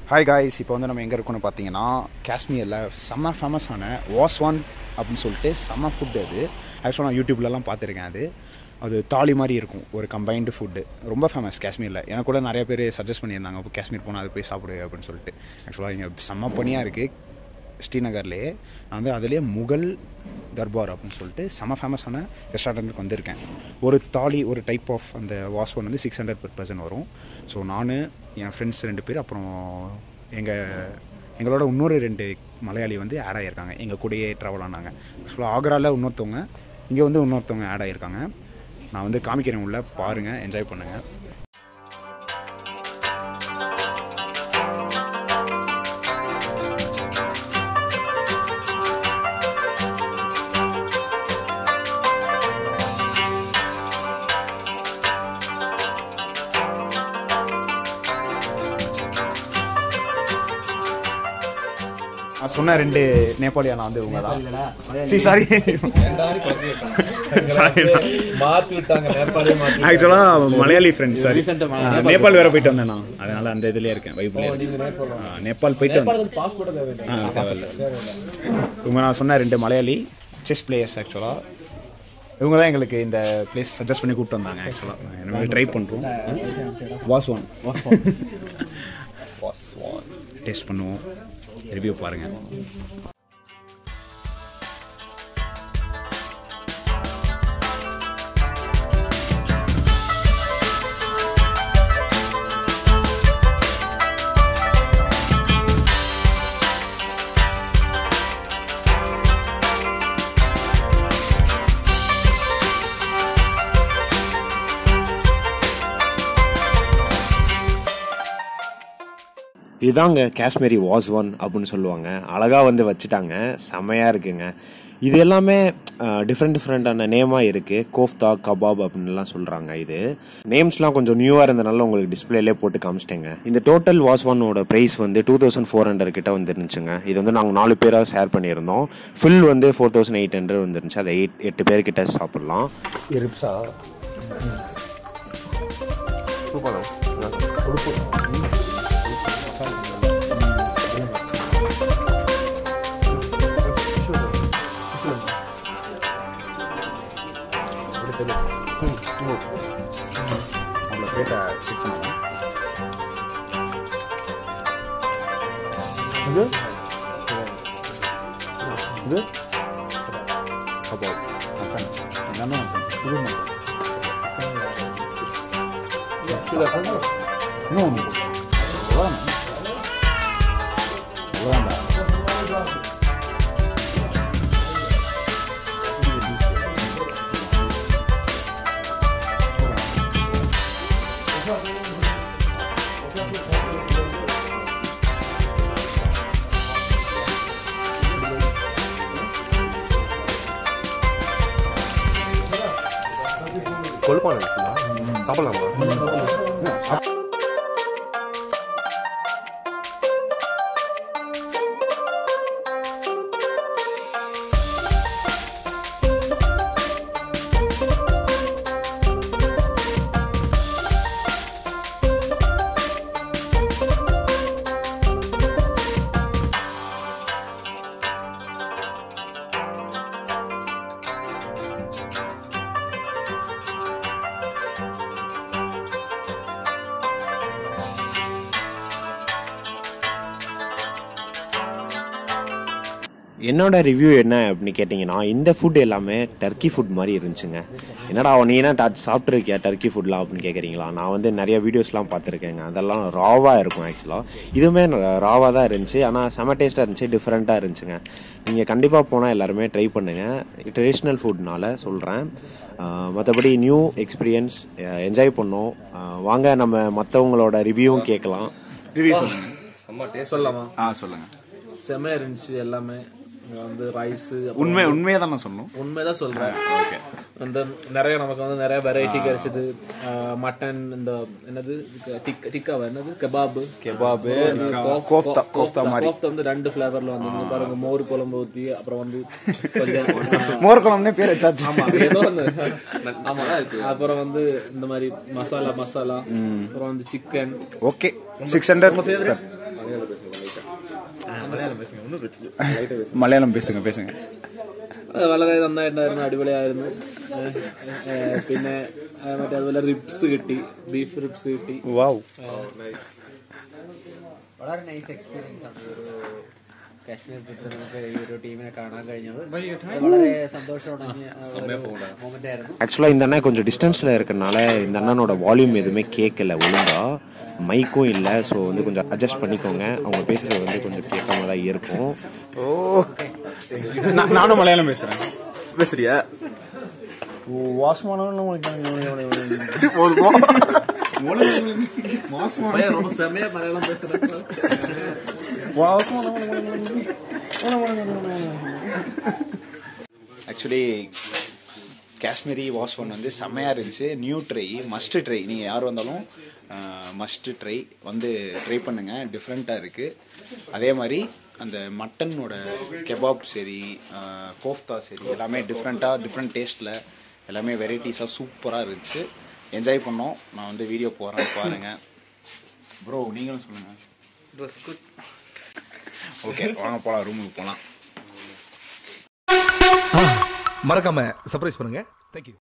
hi guys இப்போ வந்து நம்ம எங்கே இருக்கோம்னு பார்த்தீங்கன்னா காஷ்மீரில் செம்ம ஃபேமஸான வாஸ்வான் அப்படின்னு சொல்லிட்டு செம்ம ஃபுட் அது ஆக்சுவலாக நான் யூடியூப்லலாம் பார்த்துருக்கேன் அது அது தாலி மாதிரி இருக்கும் ஒரு கம்பைன்டு ஃபுட்டு ரொம்ப ஃபேமஸ் காஷ்மீரில் எனக்கு கூட நிறைய பேர் சஜஸ்ட் பண்ணியிருந்தாங்க இப்போ காஷ்மீர் போனால் அது போய் சாப்பிடு அப்படின்னு சொல்லிட்டு ஆக்சுவலாக இங்கே செம்ம பனியாக இருக்குது ஸ்ரீநகர்லேயே நான் வந்து அதுலேயே முகல் தர்பார் அப்படின்னு சொல்லிட்டு செம ஃபேமஸான ரெஸ்டாரண்ட்டுக்கு வந்திருக்கேன் ஒரு தாலி ஒரு டைப் ஆஃப் அந்த வாஸ்வன் வந்து சிக்ஸ் ஹண்ட்ரட் பர் பர்சன் வரும் ஸோ நான் என் ஃப்ரெண்ட்ஸ் ரெண்டு பேர் அப்புறம் எங்கள் எங்களோட இன்னொரு ரெண்டு மலையாளி வந்து ஆட் ஆகியிருக்காங்க எங்கள் கூடயே ட்ராவல் ஆனாங்க ஆக்சுவலாக ஆக்ராவில் இன்னொருத்தவங்க இங்கே வந்து இன்னொருத்தவங்க ஆட் ஆகியிருக்காங்க நான் வந்து காமிக்கிறேன் உள்ள பாருங்கள் என்ஜாய் பண்ணுங்கள் நான் சொன்ன ரெண்டு நேபாளியானா வந்து இவங்க தான் சரி சாரி மாத்தி விட்டாங்க நேபாளியே மாத்தி ஆக்சுவலாக மலையாளி ஃப்ரெண்ட்ஸ் சாரி Recent ஆ ஆ, நேபாள் வேற போயிட்டு வந்தேன் நான் அதனால அந்த இதுலயே இருக்கேன் வைப்லயே நீங்க இருக்கேன் நேபாளம் ஆ, நேபாள் போயிட்டு வந்தேன் நேபாளத்துக்கு பாஸ்போர்ட் தேவை ஆ, தேவையில்ல இவங்க நான் சொன்ன ரெண்டு மலையாளி செஸ் பிளேயர்ஸ் ஆக்சுவலாக இவங்க தான் எங்களுக்கு இந்த பிளேஸ் சஜஸ்ட் பண்ணி கூப்பிட்டு வந்தாங்க ஆக்சுவலாக நம்ம ட்ரை பண்ணுறோம் வாஸ் ஒன் டேஸ்ட் பண்ணுவோம் ரிவ்யூ பாருங்கள் இதாங்க காஷ்மீரி வாஸ்வான் அப்படின்னு சொல்லுவாங்க அழகாக வந்து வச்சுட்டாங்க செமையாக இருக்குங்க இது எல்லாமே டிஃப்ரெண்ட் டிஃப்ரெண்ட்டான நேமாக இருக்குது கோஃப்தா கபாப் அப்படின்லாம் சொல்கிறாங்க இது நேம்ஸ்லாம் கொஞ்சம் நியூவாக இருந்தனால உங்களுக்கு டிஸ்பிளேலே போட்டு காமிச்சிட்டேங்க இந்த டோட்டல் வாஸ்வானோட ப்ரைஸ் வந்து டூ தௌசண்ட் ஃபோர் ஹண்ட்ரட் கிட்ட வந்துருந்துச்சுங்க இது வந்து நாங்கள் நாலு பேராக ஷேர் பண்ணியிருந்தோம் ஃபில் வந்து ஃபோர் தௌசண்ட் எயிட் ஹண்ட்ரட் வந்துருந்துச்சு அதை எயிட் எட்டு பேர்கிட்ட சாப்பிட்லாம் இருப்ஸா அவ்வளோ பிளேட்டை செக் பண்ணுவோம் இது இது கபாப் மட்டன் எல்லாமே மட்டன் இது மட்டன் இன்னும் ஒன்று எவ்வளோண்ணா எவ்வளோண்டா கொழுப்பான இருக்குல்ல சாப்பிடலாமா என்னோட ரிவ்யூ என்ன அப்படின்னு கேட்டிங்கன்னா இந்த ஃபுட் எல்லாமே டர்க்கி ஃபுட் மாதிரி இருந்துச்சுங்க என்னடா நீ என்ன டச் சாப்பிட்ருக்கியா டர்க்கி ஃபுட்லாம் அப்படின்னு கேட்குறீங்களா நான் வந்து நிறைய வீடியோஸ்லாம் பார்த்துருக்கேங்க அதெல்லாம் ராவாக இருக்கும் ஆக்சுவலாக இதுவுமே ராவாக தான் இருந்துச்சு ஆனால் செம டேஸ்ட்டாக இருந்துச்சு டிஃப்ரெண்ட்டாக இருந்துச்சுங்க நீங்கள் கண்டிப்பாக போனால் எல்லாருமே ட்ரை பண்ணுங்கள் ட்ரெடிஷ்னல் ஃபுட்னால சொல்கிறேன் மற்றபடி நியூ எக்ஸ்பீரியன்ஸ் என்ஜாய் பண்ணோம் அஹ் வாங்க நம்ம மற்றவங்களோட ரிவ்யூவும் கேட்கலாம் ரிவ்யூ சொல்லுங்கள் செம்ம டேஸ்ட் சொல்லலாமா ஆ சொல்லுங்கள் செம்மையா இருந்துச்சு எல்லாமே இங்க வந்து ரைஸ் உண்மை உண்மையை தான் நான் சொல்லணும் உண்மைதான் சொல்றேன் ஓகே அந்த நிறைய நமக்கு வந்து நிறைய வெரைட்டி கிடைச்சது மட்டன் இந்த என்னது டிக் டிக்காவா என்னது கபாபு கெபாபு கோஃப்- கோஃப்தா கோ- கோஃப்தா மாதிரி கோஃப்தா வந்து ரெண்டு ஃபிளேவர்ல வந்து இங்க பாருங்க மோர் குழம்பு ஊத்தி அப்புறம் வந்து கொஞ்சம் மோர் குழம்புனே பேர் வச்சாச்சு ஆமா ஏதோ ஒண்ணு ஆமா அப்புறம் வந்து இந்த மாதிரி மசாலா மசாலா அப்புறம் வந்து chicken okay six hundred Malayalam പേസുங்க പേസുங்க അത് വളരെ നന്നായിട്ടുണ്ടായിരുന്നു അടിപൊളിയായിരുന്നു ഏഹ്, ഏഹ്, പിന്നെ ഏഹ്, മറ്റേ അതുപോലെ റിബ്സ് കിട്ടി ബീഫ് റിബ്സ് കിട്ടി വാവ് വളരെ നൈസ് എക്സ്പീരിയൻസ് ആണ് ഈ ഒരു കാശ്മീർ ട്രിപ്പിൽ നമുക്ക് ഈ ഒരു ടീമിനെ കാണാൻ കഴിഞ്ഞത് വളരെ സന്തോഷമുണ്ടെങ്കിൽ മൊമെന്റ് ആയിരുന്നു ஆக்சுவலாக இந்த அண்ணன் கொஞ்சம் டிஸ்டன்ஸில் இருக்கறனால இந்த அண்ணனோட வால்யூம் எதுவுமே கேட்கல ஒழுங்கா மைக்கும் இல்லை ஸோ வந்து கொஞ்சம் அட்ஜஸ்ட் பண்ணிக்கோங்க அவங்க பேசுகிறது வந்து கொஞ்சம் கேட்காம தான் இருக்கும் ஓ நானும் மலையாளம் பேசுறேன் பேசுறியா பையன் ரொம்ப செம்மையா மலையாளம் பேசுறேன் ஆக்சுவலி காஷ்மீரி வாஷ் ஒன் வந்து செம்மையாக இருந்துச்சு நியூ ட்ரை மஸ்ட் ட்ரை நீங்கள் யார் வந்தாலும் மஸ்ட் ட்ரை வந்து ட்ரை பண்ணுங்கள் டிஃப்ரெண்ட்டாக இருக்குது அதே மாதிரி அந்த மட்டனோட கெபாப் சரி ஆஹ், கோஃப்தா சரி எல்லாமே டிஃப்ரெண்ட்டாக டிஃப்ரெண்ட் டேஸ்ட்டில் எல்லாமே வெரைட்டிஸாக சூப்பராக இருந்துச்சு என்ஜாய் பண்ணோம் நான் வந்து வீடியோ போகிறேன் பாருங்கள் ப்ரோ நீங்களும் சொல்லுங்கள் ஓகே வாங்க போகலாம் ரூமுக்கு போகலாம் மறக்காம சர்ப்ரைஸ் பண்ணுங்க தேங்க்யூ